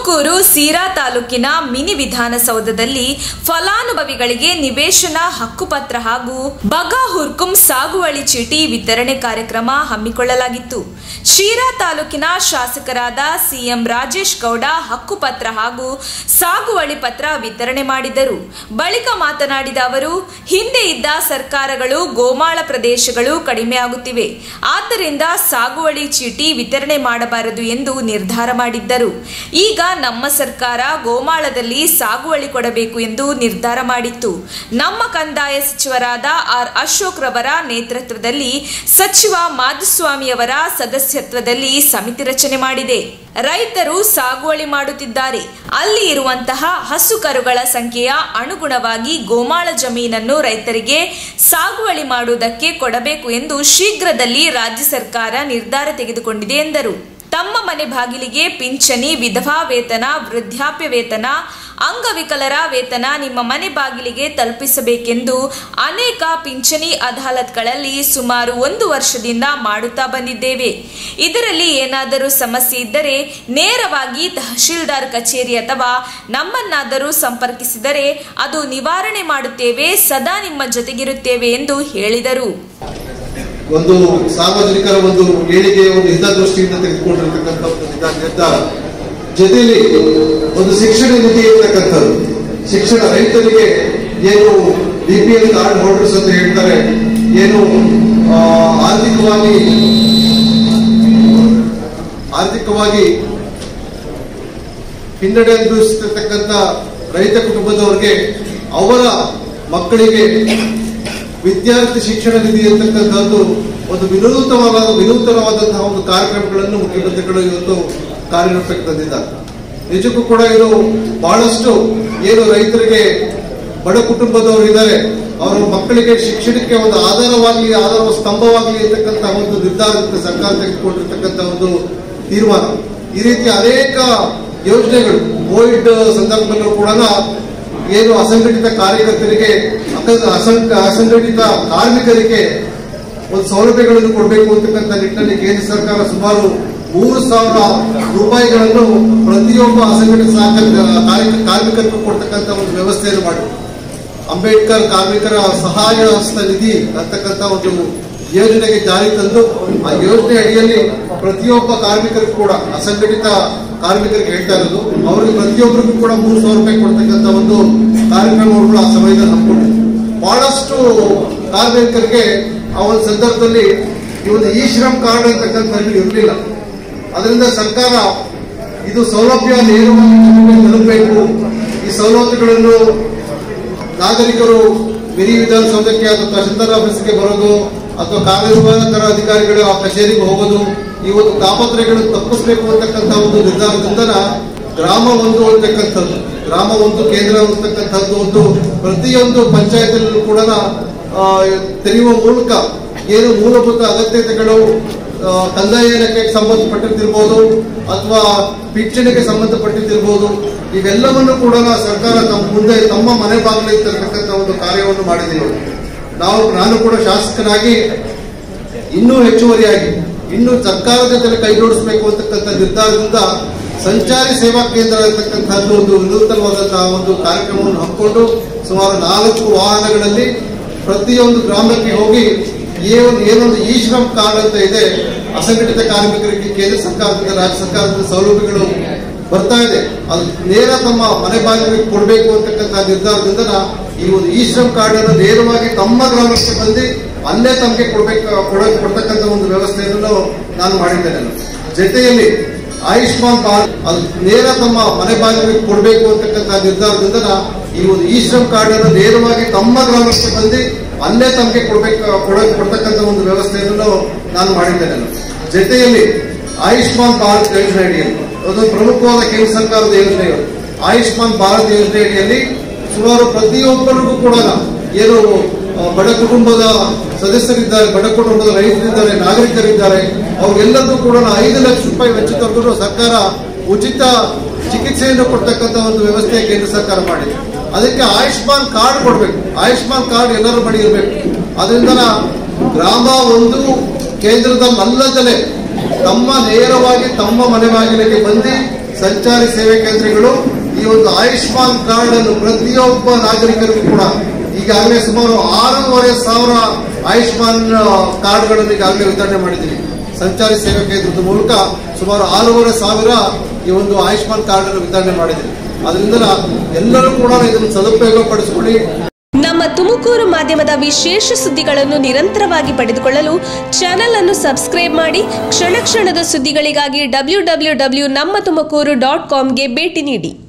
ತುಮಕೂರು ಸೀರಾ ತಾಲೂಕಿನ ಮಿನಿ ವಿಧಾನಸೌಧದಲ್ಲಿ ಫಲಾನುಭವಿಗಳಿಗೆ ನಿವೇಶನ ಹಕ್ಕುಪತ್ರ ಹಾಗೂ ಬಗಾ ಹುರ್ಕುಂ ಸಾಗುವಳಿ ಚೀಟಿ ವಿತರಣೆ ಕಾರ್ಯಕ್ರಮ ಹಮ್ಮಿಕೊಳ್ಳಲಾಗಿತ್ತು ಶಿರಾ ತಾಲೂಕಿನ ಶಾಸಕರಾದ ಸಿಎಂ ರಾಜೇಶ್ ಗೌಡ ಹಕ್ಕುಪತ್ರ ಹಾಗೂ ಸಾಗುವಳಿ ಪತ್ರ ವಿತರಣೆ ಮಾಡಿದರು ಬಳಿಕ ಮಾತನಾಡಿದ ಅವರು ಹಿಂದೆ ಇದ್ದ ಸರ್ಕಾರಗಳು ಗೋಮಾಳ ಪ್ರದೇಶಗಳು ಕಡಿಮೆಯಾಗುತ್ತಿವೆ ಆದ್ದರಿಂದ ಸಾಗುವಳಿ ಚೀಟಿ ವಿತರಣೆ ಮಾಡಬಾರದು ಎಂದು ನಿರ್ಧಾರ ಮಾಡಿದ್ದರು ಈಗ ನಮ್ಮ ಸರ್ಕಾರ ಗೋಮಾಳದಲ್ಲಿ ಸಾಗುವಳಿ ಕೊಡಬೇಕು ಎಂದು ನಿರ್ಧಾರ ಮಾಡಿತ್ತು ನಮ್ಮ ಕಂದಾಯ ಸಚಿವರಾದ ಆರ್ ಅಶೋಕ್ ರವರ ನೇತೃತ್ವದಲ್ಲಿ ಸಚಿವ ಮಾಧುಸ್ವಾಮಿಯವರ ಸದಸ್ಯತ್ವದಲ್ಲಿ ಸಮಿತಿ ರಚನೆ ಮಾಡಿದೆ ರೈತರು ಸಾಗುವಳಿ ಮಾಡುತ್ತಿದ್ದಾರೆ ಅಲ್ಲಿ ಇರುವಂತಹ ಹಸು ಕರುಗಳ ಸಂಖ್ಯೆಯ ಅನುಗುಣವಾಗಿ ಗೋಮಾಳ ಜಮೀನನ್ನು ರೈತರಿಗೆ ಸಾಗುವಳಿ ಮಾಡುವುದಕ್ಕೆ ಕೊಡಬೇಕು ಎಂದು ಶೀಘ್ರದಲ್ಲಿ ರಾಜ್ಯ ಸರ್ಕಾರ ನಿರ್ಧಾರ ತೆಗೆದುಕೊಂಡಿದೆ ಎಂದರು ತಮ್ಮ ಮನೆ ಬಾಗಿಲಿಗೆ ಪಿಂಚಣಿ ವಿಧವಾ ವೇತನ ವೃದ್ಧಾಪ್ಯ ವೇತನ ಅಂಗವಿಕಲರ ವೇತನ ನಿಮ್ಮ ಮನೆ ಬಾಗಿಲಿಗೆ ತಲುಪಿಸಬೇಕೆಂದು ಅನೇಕ ಪಿಂಚಣಿ ಅದಾಲತ್ಗಳಲ್ಲಿ ಸುಮಾರು ಒಂದು ವರ್ಷದಿಂದ ಮಾಡುತ್ತಾ ಬಂದಿದ್ದೇವೆ ಇದರಲ್ಲಿ ಏನಾದರೂ ಸಮಸ್ಯೆ ಇದ್ದರೆ ನೇರವಾಗಿ ತಹಶೀಲ್ದಾರ್ ಕಚೇರಿ ಅಥವಾ ನಮ್ಮನ್ನಾದರೂ ಸಂಪರ್ಕಿಸಿದರೆ ಅದು ನಿವಾರಣೆ ಮಾಡುತ್ತೇವೆ ಸದಾ ನಿಮ್ಮ ಜೊತೆಗಿರುತ್ತೇವೆ ಎಂದು ಹೇಳಿದರು ಒಂದು ಸಾರ್ವಜನಿಕರ ಒಂದು ಏಳಿಗೆ ಒಂದು ಹಿತದೃಷ್ಟಿಯಿಂದ ತೆಗೆದುಕೊಂಡಿರ್ತಕ್ಕಂಥ ಒಂದು ನಿಧ- ನಿರ್ಧಾರ ಜೊತೆಯಲ್ಲಿ ಒಂದು ಶಿಕ್ಷಣ ನಿಧಿ ಇರ್ತಕ್ಕಂಥದ್ದು ಶಿಕ್ಷಣ ರೈತರಿಗೆ ಏನು B P L card holders ಅಂತ ಹೇಳ್ತಾರೆ ಏನು ಆ, ಆರ್ಥಿಕವಾಗಿ ಆರ್ಥಿಕವಾಗಿ ಹಿನ್ನಡೆ ಅನುಭವಿಸುತ್ತಿರ್ತಕ್ಕಂಥ ರೈತ ಕುಟುಂಬದವರಿಗೆ ಅವರ ಮಕ್ಕಳಿಗೆ ವಿದ್ಯಾರ್ಥಿ ಶಿಕ್ಷಣ ನಿಧಿ ಇರ್ತಕ್ಕಂಥದ್ದು ಒಂದು ವಿನೂತನವಾದ ವಿನೂತನವಾದಂತಹ ಒಂದು ಕಾರ್ಯಕ್ರಮಗಳನ್ನು ಮುಖ್ಯಮಂತ್ರಿಗಳು ಇವತ್ತು ಕಾರ್ಯರೂಪಕ್ಕೆ ತಂದಿದ್ದಾರೆ ನಿಜಕ್ಕೂ ಕೂಡ ಇದು ಬಹಳಷ್ಟು ಏನು ರೈತರಿಗೆ ಬಡ ಕುಟುಂಬದವರು ಇದ್ದಾರೆ ಅವರ ಮಕ್ಕಳಿಗೆ ಶಿಕ್ಷಣಕ್ಕೆ ಒಂದು ಆಧಾರವಾಗಲಿ ಆಧಾರ ಸ್ತಂಭವಾಗಲಿ ಇರ್ತಕ್ಕಂಥ ಒಂದು ನಿರ್ಧಾರದಿಂದ ಸರ್ಕಾರ ತೆಗೆದುಕೊಂಡಿರ್ತಕ್ಕಂಥ ಒಂದು ತೀರ್ಮಾನ ಈ ರೀತಿ ಅನೇಕ ಯೋಜನೆಗಳು ಕೋವಿಡ್ ಸಂದರ್ಭದಲ್ಲೂ ಕೂಡ ಏನು ಅಸಂಘಟಿತ ಕಾರ್ಯಕರ್ತರಿಗೆ ಅಕ- ಅಸಂಘ ಅಸಂಘಟಿತ ಕಾರ್ಮಿಕರಿಗೆ ಒಂದು ಸೌಲಭ್ಯಗಳನ್ನು ಕೊಡಬೇಕು ಅಂತಕ್ಕಂಥ ನಿಟ್ಟಿನಲ್ಲಿ ಕೇಂದ್ರ ಸರ್ಕಾರ ಸುಮಾರು ಮೂರು ಸಾವಿರ ರೂಪಾಯಿಗಳನ್ನು ಪ್ರತಿಯೊಬ್ಬ ಅಸಂಘಟಿತ ಸಹಕಾರ ಕಾರ್ಯ- ಕಾರ್ಮಿಕರಿಗೂ ಕೊಡ್ತಕ್ಕಂಥ ಒಂದು ವ್ಯವಸ್ಥೆಯನ್ನು ಮಾಡಿದೆ ಅಂಬೇಡ್ಕರ್ ಕಾರ್ಮಿಕರ ಸಹಾಯ ಹಸ್ತ ನಿಧಿ ಅಂತಕ್ಕಂಥ ಒಂದು ಯೋಜನೆಗೆ ಜಾರಿ ತಂದು ಆ ಯೋಜನೆ ಅಡಿಯಲ್ಲಿ ಪ್ರತಿಯೊಬ್ಬ ಕಾರ್ಮಿಕರಿಗೂ ಕೂಡ ಅಸಂಘಟಿತ ಕಾರ್ಮಿಕರಿಗೆ ಹೇಳ್ತಾ ಇರೋದು ಅವರಿಗೆ ಪ್ರತಿಯೊಬ್ಬರಿಗೂ ಕೂಡ ಮೂರು ಸಾವಿರ ರೂಪಾಯಿ ಕೊಡ್ತಕ್ಕಂಥ ಒಂದು ಕಾರ್ಯಕ್ರಮಗಳು ಆ ಸಮಯದಲ್ಲಿ ಹಮ್ಮಿಕೊಂಡಿದೆ ಬಹಳಷ್ಟು ಕಾರ್ಮಿಕರಿಗೆ ಆ ಒಂದು ಸಂದರ್ಭದಲ್ಲಿ ಈ ಒಂದು ಇ ಶ್ರಮ್ ಕಾರ್ಡ್ ಅಂತಕ್ಕಂಥದ್ದು ಇರಲಿಲ್ಲ ಅದರಿಂದ ಸರ್ಕಾರ ಇದು ಸೌಲಭ್ಯ ನೇರವಾಗಿ ಜನರಿಗೆ ತಲುಪಬೇಕು ಈ ಸವಲತ್ತುಗಳನ್ನು ನಾಗರಿಕರು ಮಿನಿ ವಿಧಾನಸೌಧಕ್ಕೆ ಅಥವಾ ತಹಶೀಲ್ದಾರ್ ಆಫೀಸ್ಗೆ ಬರೋದು ಅಥವಾ ಕಾರ್ಯನಿರ್ವಹಣಕರ ಅಧಿಕಾರಿಗಳು ಆ ಕಚೇರಿಗೆ ಹೋಗೋದು ಈ ಒಂದು ತಾಪತ್ರಯಗಳನ್ನು ತಪ್ಪಿಸಬೇಕು ಅಂತಕ್ಕಂಥ ಒಂದು ನಿರ್ಧಾರದಿಂದ ಗ್ರಾಮ ಒಂದು ಅಂತಕ್ಕಂಥದ್ದು ಗ್ರಾಮ ಒಂದು ಕೇಂದ್ರ ಅಂತಕ್ಕಂಥದ್ದು ಒಂದು ಪ್ರತಿಯೊಂದು ಪಂಚಾಯತಲ್ಲೂ ಕೂಡ ಆ, ತೆರೆಯುವ ಮೂಲಕ ಏನು ಮೂಲಭೂತ ಅಗತ್ಯತೆಗಳು ಆ, ಕಂದಾಯ ಇಲಾಖೆಗೆ ಸಂಬಂಧಪಟ್ಟಿದ್ದಿರ್ಬೋದು ಅಥವಾ ಪಿಂಚಣಿಗೆ ಸಂಬಂಧಪಟ್ಟಿದ್ದಿರ್ಬೋದು ಇವೆಲ್ಲವನ್ನು ಕೂಡ ಸರ್ಕಾರ ತಮ್ಮ ಮುಂದೆ ತಮ್ಮ ಮನೆ ಬಾಗಿಲಿಗೆ ತರತಕ್ಕಂಥ ಒಂದು ಕಾರ್ಯವನ್ನು ಮಾಡಿದ್ದೀವಿ ನಾವು ನಾನು ಕೂಡ ಶಾಸಕನಾಗಿ ಇನ್ನೂ ಹೆಚ್ಚುವರಿಯಾಗಿ ಇನ್ನು ಸರ್ಕಾರದ ಜೊತೆ ಕೈ ಜೋಡಿಸಬೇಕು ಅಂತಕ್ಕಂಥ ನಿರ್ಧಾರದಿಂದ ಸಂಚಾರಿ ಸೇವಾ ಕೇಂದ್ರ ಇರತಕ್ಕಂಥದ್ದು ಒಂದು ವಿನೂತನವಾದಂತಹ ಒಂದು ಕಾರ್ಯಕ್ರಮವನ್ನು ಹಮ್ಮಿಕೊಂಡು ಸುಮಾರು ನಾಲ್ಕು ವಾಹನಗಳಲ್ಲಿ ಪ್ರತಿಯೊಂದು ಗ್ರಾಮಕ್ಕೆ ಹೋಗಿ ಏನು ಏನೊಂದು ಇ ಶ್ರಮ್ ಕಾರ್ಡ್ ಅಂತ ಇದೆ ಅಸಂಘಟಿತ ಕಾರ್ಮಿಕರಿಗೆ ಕೇಂದ್ರ ಸರ್ಕಾರದಿಂದ ರಾಜ್ಯ ಸರ್ಕಾರದ ಸೌಲಭ್ಯಗಳು ಬರ್ತಾ ಇದೆ ಅದು ನೇರ ತಮ್ಮ ಮನೆ ಬಾಗಿಲಿಗೆ ಕೊಡಬೇಕು ಅಂತಕ್ಕಂಥ ನಿರ್ಧಾರದಿಂದ ಈ ಒಂದು ಇ ಶ್ರಮ್ ಕಾರ್ಡ್ ಅನ್ನು ನೇರವಾಗಿ ತಮ್ಮ ಗ್ರಾಮಕ್ಕೆ ಬಂದು ಅಲ್ಲೇ ತಮಗೆ ಕೊಡ್ಬೇಕು ಕೊಡ ಕೊಡ್ತಕ್ಕಂಥ ಒಂದು ವ್ಯವಸ್ಥೆಯನ್ನು ನಾನು ಮಾಡಿದ್ದೇನೆ ನಾನು. ಜೊತೆಯಲ್ಲಿ ಆಯುಷ್ಮಾನ್ ಭಾರತ್ ಅದು ನೇರ ತಮ್ಮ ಮನೆ ಬಾಗಿಲಿಗೆ ಕೊಡಬೇಕು ಅಂತಕ್ಕಂಥ ನಿರ್ಧಾರದಿಂದ ಈ ಒಂದು ಇ ಶ್ರಮ್ ಕಾರ್ಡ್ ಅನ್ನು ನೇರವಾಗಿ ತಮ್ಮ ಗ್ರಾಮಕ್ಕೆ ಬಂದು ಅಲ್ಲೇ ತಮಗೆ ಕೊಡ್ಬೇಕು ಕೊಡ ಕೊಡ್ತಕ್ಕಂಥ ಒಂದು ವ್ಯವಸ್ಥೆಯನ್ನು ನಾನು ಮಾಡಿದ್ದೇನೆ ನಾನು. ಜೊತೆಯಲ್ಲಿ ಆಯುಷ್ಮಾನ್ ಭಾರತ್ ಯೋಜನೆ ಅಡಿಯಲ್ಲಿ ಅದೊಂದು ಪ್ರಮುಖವಾದ ಕೇಂದ್ರ ಸರ್ಕಾರದ ಯೋಜನೆ ಇದು. ಆಯುಷ್ಮಾನ್ ಭಾರತ್ ಯೋಜನೆ ಅಡಿಯಲ್ಲಿ ಸುಮಾರು ಪ್ರತಿಯೊಬ್ಬರಿಗೂ ಕೂಡ ಏನು ಆ, ಬಡ ಕುಟುಂಬದ ಸದಸ್ಯರಿದ್ದಾರೆ ಬಡ ಕುಟುಂಬದ ರೈತರಿದ್ದಾರೆ ನಾಗರಿಕರಿದ್ದಾರೆ ಅವ್ರಿಗೆಲ್ಲರಿಗೂ ಕೂಡ ಐದು ಲಕ್ಷ ರೂಪಾಯಿ ವೆಚ್ಚ ತಂದು ಸರ್ಕಾರ ಉಚಿತ ಚಿಕಿತ್ಸೆಯನ್ನು ಕೊಡ್ತಕ್ಕಂಥ ಒಂದು ವ್ಯವಸ್ಥೆ ಕೇಂದ್ರ ಸರ್ಕಾರ ಮಾಡಿದೆ ಅದಕ್ಕೆ ಆಯುಷ್ಮಾನ್ ಕಾರ್ಡ್ ಕೊಡಬೇಕು ಆಯುಷ್ಮಾನ್ ಕಾರ್ಡ್ ಎಲ್ಲರ ಬಳಿ ಇರಬೇಕು ಅದರಿಂದ ಗ್ರಾಮ ಒಂದು ಕೇಂದ್ರದ ಮಲ್ಲದಲೆ ತಮ್ಮ ನೇರವಾಗಿ ತಮ್ಮ ಮನೆ ಬಾಗಿಲಿಗೆ ಬಂದು ಸಂಚಾರಿ ಸೇವೆ ಕೇಂದ್ರಗಳು ಈ ಒಂದು ಆಯುಷ್ಮಾನ್ ಕಾರ್ಡ್ ಅನ್ನು ಪ್ರತಿಯೊಬ್ಬ ನಾಗರಿಕರಿಗೂ ಕೂಡ ಈಗಾಗಲೇ ಸುಮಾರು ಆರೂವರೆ ಸಾವಿರ ಆಯುಷ್ಮಾನ್ ಕಾರ್ಡ್ಗಳನ್ನು ಈಗಾಗಲೇ ವಿತರಣೆ ಮಾಡಿದ್ದೀವಿ ಸಂಚಾರಿ ಸೇವಾ ಕೇಂದ್ರದ ಮೂಲಕ ಸುಮಾರು ಆರೂವರೆ ಸಾವಿರ ಈ ಒಂದು ಆಯುಷ್ಮಾನ್ ಕಾರ್ಡ್ ಅನ್ನು ವಿತರಣೆ ಮಾಡಿದ್ದೀವಿ ಅದರಿಂದ ಎಲ್ಲರೂ ಕೂಡ ಇದನ್ನು ಸದುಪಯೋಗ ಪಡಿಸಿಕೊಳ್ಳಿ ನಮ್ಮ ತುಮಕೂರು ಮಾಧ್ಯಮದ ವಿಶೇಷ ಸುದ್ದಿಗಳನ್ನು ನಿರಂತರವಾಗಿ ಪಡೆದುಕೊಳ್ಳಲು ಚಾನೆಲ್ ಅನ್ನು ಸಬ್ಸ್ಕ್ರೈಬ್ ಮಾಡಿ ಕ್ಷಣ ಕ್ಷಣದ ಸುದ್ದಿಗಳಿಗಾಗಿ ಡಬ್ಲ್ಯೂ ಡಬ್ಲ್ಯೂ ಡಬ್ಲ್ಯೂ ನಮ್ಮ ತುಮಕೂರು ಡಾಟ್ ಕಾಮ್ಗೆ ಭೇಟಿ ನೀಡಿ